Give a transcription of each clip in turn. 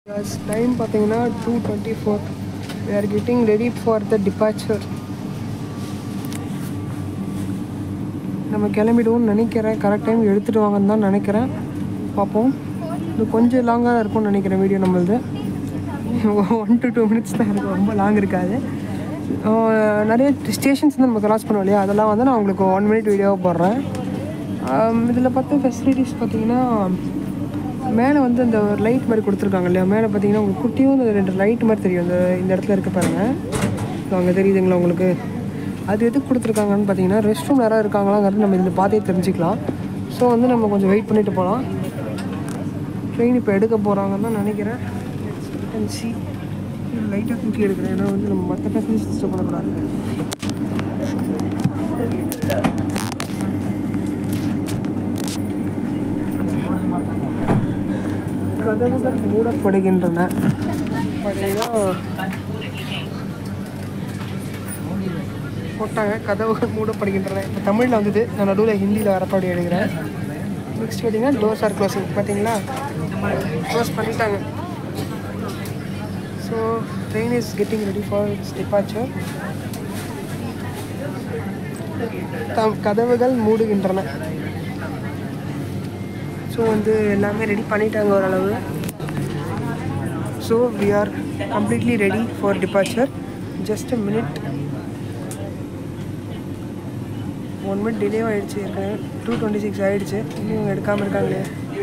time பார்த்தீங்கன்னா two twenty four we are getting ready for the departure நம்ம கிளம்பிடுவோம்னு நினைக்கிறேன் கரெக்ட் டைம் எடுத்துகிட்டு வாங்கன்னு தான் நினைக்கிறேன் பார்ப்போம் இது கொஞ்சம் லாங்காக இருக்கும்னு நினைக்கிறேன் வீடியோ நம்மளது ஒன் டு டூ மினிட்ஸ் தான் இருக்கும் ரொம்ப லாங் இருக்காது ஆஹ் நிறைய ஸ்டேஷன்ஸ் வந்து நம்ம கிராஸ் பண்ணுவோம் இல்லையா அதெல்லாம் வந்து நான் உங்களுக்கு ஒன் மினிட் வீடியோவாக போடுறேன் இதில் பார்த்து ஃபெசிலிட்டிஸ் பார்த்தீங்கன்னா மேலே வந்து இந்த ஒரு லைட் மாதிரி கொடுத்துருக்காங்க இல்லையா மேலே பார்த்தீங்கன்னா உங்களுக்கு குட்டியும் இந்த ரெண்டு லைட் மாதிரி தெரியும் இந்த இந்த இடத்துல இருக்க பாருங்க ஸோ அங்கே தெரியுதுங்களா உங்களுக்கு அது எதுக்கு கொடுத்துருக்காங்கன்னு பார்த்தீங்கன்னா ரெஸ்ட் ரூம் யாராவது இருக்காங்களாங்கிறது நம்ம இதில் பார்த்தே தெரிஞ்சுக்கலாம் ஸோ வந்து நம்ம கொஞ்சம் வெயிட் பண்ணிட்டு போகலாம் ட்ரெயின் இப்போ எடுக்க போகிறாங்கன்னு தான் நினைக்கிறேன் சி லைட்டாக தூக்கி எடுக்கிறேன் ஏன்னா வந்து நம்ம மற்ற பேசஞ்சர்ஸ் டிஸ்டர்ப் பண்ணக்கூடாது கதவுகள் மூடப்படுகின்றன பார்த்தீங்கன்னா போட்டாங்க கதவுகள் மூடப்படுகின்றன இப்போ தமிழில் வந்தது நான் நடுவில் ஹிந்தியில் வரப்பாடி எடுக்கிறேன் நெக்ஸ்ட் பார்த்தீங்கன்னா டோர்ஸ் ஆர் க்ளோசிங் பார்த்தீங்களா க்ளோஸ் பண்ணிட்டாங்க so train is getting ready for its departure தம் கதவுகள் மூடுகின்றன ஸோ வந்து எல்லாமே ரெடி பண்ணிட்டாங்க ஓரளவு so we are completely ready for departure just a minute one minute delay ஆகிடுச்சு ஏற்கனவே டூ டுவெண்ட்டி சிக்ஸ் ஆகிடுச்சு இன்னும் இவங்க எடுக்காமல் இருக்காங்களே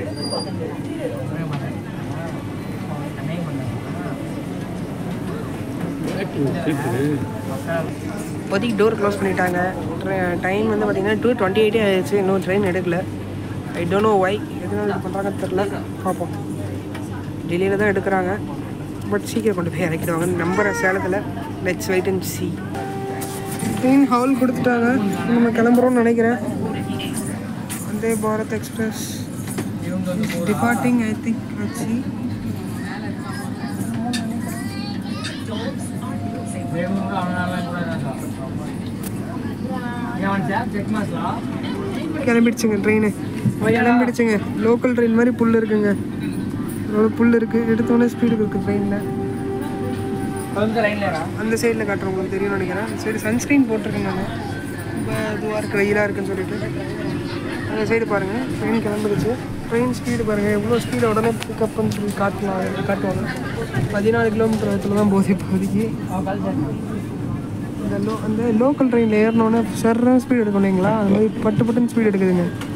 இப்போதைக்கு டோர் க்ளோஸ் பண்ணிட்டாங்க டைம் வந்து பார்த்தீங்கன்னா டூ டுவெண்ட்டி எயிட்டே ஆயிடுச்சு இன்னும் ட்ரெயின் எடுக்கல ஐ டோன்ட் நோ வை எதனால இது பண்ணுறாங்கன்னு தெரில பார்ப்போம் டெல்லியில் தான் எடுக்கிறாங்க பட் சீக்கிரம் கொண்டு போய் இறக்கிடுவாங்க நம்புற சேலத்தில் let's wait and see train hall கொடுத்துட்டாங்க நம்ம கிளம்புறோம்னு நினைக்கிறேன் Vande Bharat express departing I think வச்சு கிளம்பிடுச்சுங்க ட்ரெயின் கிளம்பிடுச்சுங்க லோக்கல் ட்ரெயின் மாதிரி புல் இருக்குங்க அவ்வளோ புல் இருக்குது எடுத்தோடனே ஸ்பீடு இருக்குது ட்ரெயினில் அந்த சைடில் காட்டுறேன் உங்களுக்கு தெரியும்னு நினைக்கிறேன் அந்த சைடு சன்ஸ்க்ரீன் போட்டிருக்கேன் நான் ரொம்ப இதுவாக இருக்குது வெயிலாக இருக்குன்னு சொல்லிட்டு அந்த சைடு பாருங்கள் ட்ரெயின் கிளம்பிடுச்சு ட்ரெயின் ஸ்பீடு பாருங்கள் எவ்வளோ ஸ்பீடு உடனே பிக்கப்னு சொல்லி காட்டலாம் காட்டுவாங்க பதினாலு கிலோமீட்டர் இடத்துல தான் போகுது இப்போதைக்கு இந்த லோ அந்த லோக்கல் ட்ரெயினில் ஏறினோடனே சர்ற ஸ்பீடு எடுக்கும் இல்லைங்களா அது மாதிரி பட்டு பட்டுன்னு ஸ்பீடு எடுக்குதுங்க